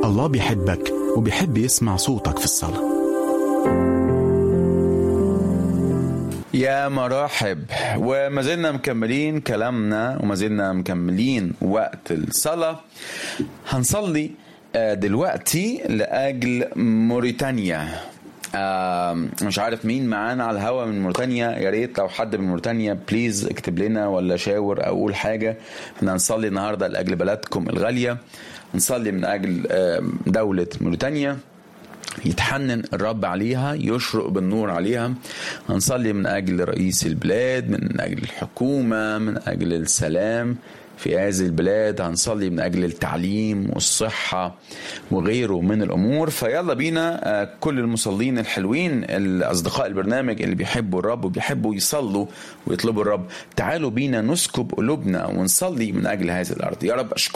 الله بيحبك وبيحب يسمع صوتك في الصلاة يا مرحب وما زلنا مكملين كلامنا وما زلنا مكملين وقت الصلاة هنصلي آه، دلوقتي لأجل موريتانيا آه، مش عارف مين معانا على الهوا من موريتانيا يا ريت لو حد من موريتانيا بليز اكتب لنا ولا شاور او قول حاجه احنا هنصلي النهارده لاجل بلدكم الغاليه نصلي من اجل آه، دوله موريتانيا يتحنن الرب عليها يشرق بالنور عليها هنصلي من أجل رئيس البلاد من أجل الحكومة من أجل السلام في هذه البلاد هنصلي من أجل التعليم والصحة وغيره من الأمور فيلا بينا آه، كل المصلين الحلوين الأصدقاء البرنامج اللي بيحبوا الرب وبيحبوا يصلوا ويطلبوا الرب تعالوا بينا نسكب قلوبنا ونصلي من أجل هذه الأرض يا رب أشكرك